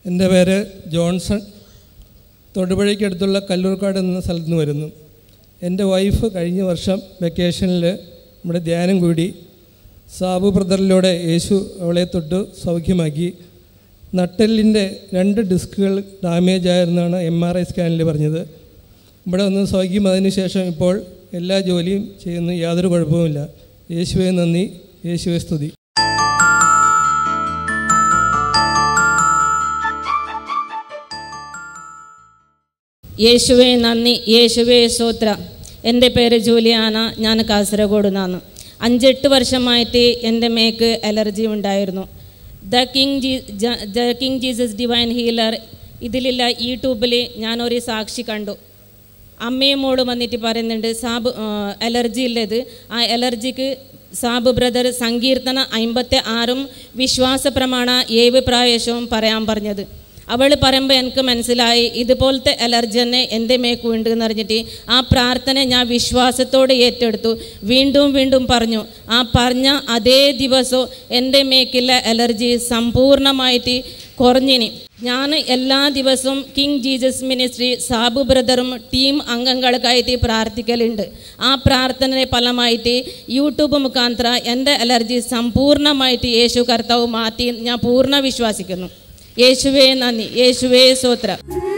എൻ്റെ പേര് ജോൺസൺ തൊടുപുഴയ്ക്കടുത്തുള്ള കല്ലൂർക്കാട് എന്ന സ്ഥലത്ത് നിന്ന് വരുന്നു എൻ്റെ വൈഫ് കഴിഞ്ഞ വർഷം വെക്കേഷനിൽ നമ്മുടെ ധ്യാനം കൂടി സാബു ബ്രദറിലൂടെ യേശു അവളെ തൊട്ട് സൗഖ്യമാക്കി നട്ടെല്ലിൻ്റെ രണ്ട് ഡിസ്കുകൾ ഡാമേജ് ആയിരുന്നാണ് എം ആർ ഐ സ്കാനിൽ പറഞ്ഞത് ഇവിടെ ഒന്ന് സൗഖ്യം അതിന് ശേഷം ഇപ്പോൾ എല്ലാ ജോലിയും ചെയ്യുന്നു യാതൊരു കുഴപ്പവുമില്ല യേശുവെ നന്ദി യേശുവെ സ്തുതി യേശുവേ നന്ദി യേശുവേ സ്തോത്ര എൻ്റെ പേര് ജൂലിയാന ഞാൻ കാസർഗോഡ് നിന്നാണ് അഞ്ചെട്ട് വർഷമായിട്ട് എൻ്റെ മേക്ക് അലർജി ഉണ്ടായിരുന്നു ദ കിങ് ജി ജ- the king Jesus divine healer ഇതിലുള്ള യൂട്യൂബിൽ ഞാനൊരു സാക്ഷി കണ്ടു അമ്മയും മോളും വന്നിട്ട് പറയുന്നുണ്ട് സാബ് അലർജി ഉള്ളത് ആ അലർജിക്ക് സാബ് ബ്രദർ സങ്കീർത്തന അമ്പത്തി ആറും വിശ്വാസ പ്രമാണ ഏഴ് പ്രാവശ്യവും പറയാൻ പറഞ്ഞത് അവൾ പറയുമ്പോൾ എനിക്ക് മനസ്സിലായി ഇതുപോലത്തെ അലർജി തന്നെ എൻ്റെ മേക്കുണ്ട് എന്ന് പറഞ്ഞിട്ട് ആ പ്രാർത്ഥന ഞാൻ വിശ്വാസത്തോടെ ഏറ്റെടുത്തു വീണ്ടും വീണ്ടും പറഞ്ഞു ആ പറഞ്ഞ അതേ ദിവസവും എൻ്റെ മേക്കുള്ള അലർജി സമ്പൂർണ്ണമായിട്ട് കുറഞ്ഞിനി ഞാൻ എല്ലാ ദിവസവും കിങ് ജീസസ് മിനിസ്ട്രി സാബു ബ്രദറും ടീം അംഗങ്ങൾക്കായിട്ട് പ്രാർത്ഥിക്കലുണ്ട് ആ പ്രാർത്ഥന ഫലമായിട്ട് യൂട്യൂബ് മുഖാന്തര എൻ്റെ അലർജി സമ്പൂർണ്ണമായിട്ട് യേശു കർത്താവ് മാറ്റി ഞാൻ പൂർണ്ണ വിശ്വസിക്കുന്നു യേശുവേ നന്ദി യേശുവേ സ്തോത്ര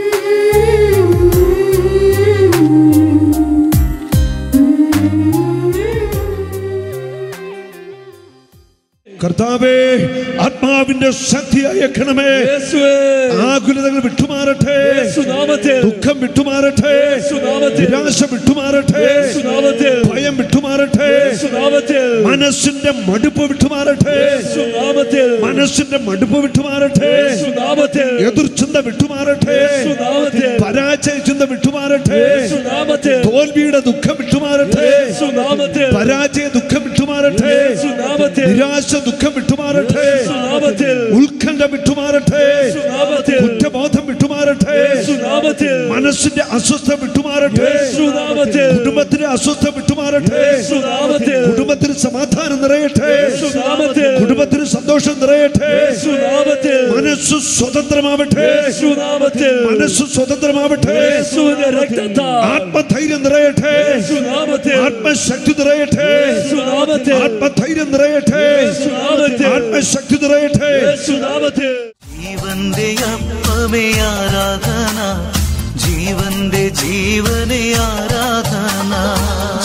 കർത്താവേ ആത്മാവിന്റെ ശക്തി അയക്കണമേ യേശുവേ ആകുലതകൾ വിട്ടുമാറട്ടെ യേശുനാമത്തിൽ ദുഃഖം വിട്ടുമാറട്ടെ യേശുനാമത്തിൽ നിരാശ വിട്ടുമാറട്ടെ യേശുനാമത്തിൽ ഭയം വിട്ടുമാറട്ടെ യേശുനാമത്തിൽ മനസ്സിന്റെ മടുപ്പ് വിട്ടുമാറട്ടെ യേശുനാമത്തിൽ മനസ്സിന്റെ മടുപ്പ് വിട്ടുമാറട്ടെ യേശുനാമത്തിൽ എതിർചിന്ത വിട്ടുമാറട്ടെ യേശുനാമത്തിൽ പരാജയ ചിന്ത വിട്ടുമാറട്ടെ യേശുനാമത്തിൽ തോൽവിയുടെ ദുഃഖം വിട്ടുമാറട്ടെ യേശുനാമത്തിൽ പരാജയ ദുഃഖം വിട്ടുമാറട്ടെ യേശുനാമത്തിൽ നിരാശ ദുഃഖം വിട്ടുമാറട്ടെ യേശുനാമത്തിൽ ഉത്കണ്ഠ വിട്ടുമാറട്ടെ യേശുനാമത്തിൽ കുറ്റബോധം വിട്ടുമാറട്ടെ യേശുനാമത്തിൽ മനസ്സിന്റെ അസ്വസ്ഥ വിട്ടുമാറട്ടെ യേശുനാമത്തിൽ കുടുംബത്തിന്റെ അസ്വസ്ഥ വിട്ടുമാറട്ടെ യേശുനാമത്തിൽ കുടുംബത്തിന് സമാധാനം നിറയട്ടെ യേശുനാമത്തിൽ കുടുംബത്തിന് സന്തോഷം നിറയട്ടെ യേശുനാമത്തിൽ മനസ്സ് സ്വതന്ത്രമാവട്ടെ യേശുനാമത്തിൽ മനസ്സ് സ്വതന്ത്രമാവട്ടെ യേശുവിന്റെ രക്തത്താൽ ആത്മധൈര്യം നിറയട്ടെ യേശുനാമത്തിൽ ആത്മശക്തി നിറയട്ടെ യേശുനാമത്തിൽ ആത്മധൈര്യം നിറയട്ടെ യേശുനാമത്തിൽ ആത്മശക്തി നിറയട്ടെ യേശുനാമത്തിൽ ജീവന്റെ അപ്പമേ ആരാധന ജീവന്റെ ജീവനെ ആരാധന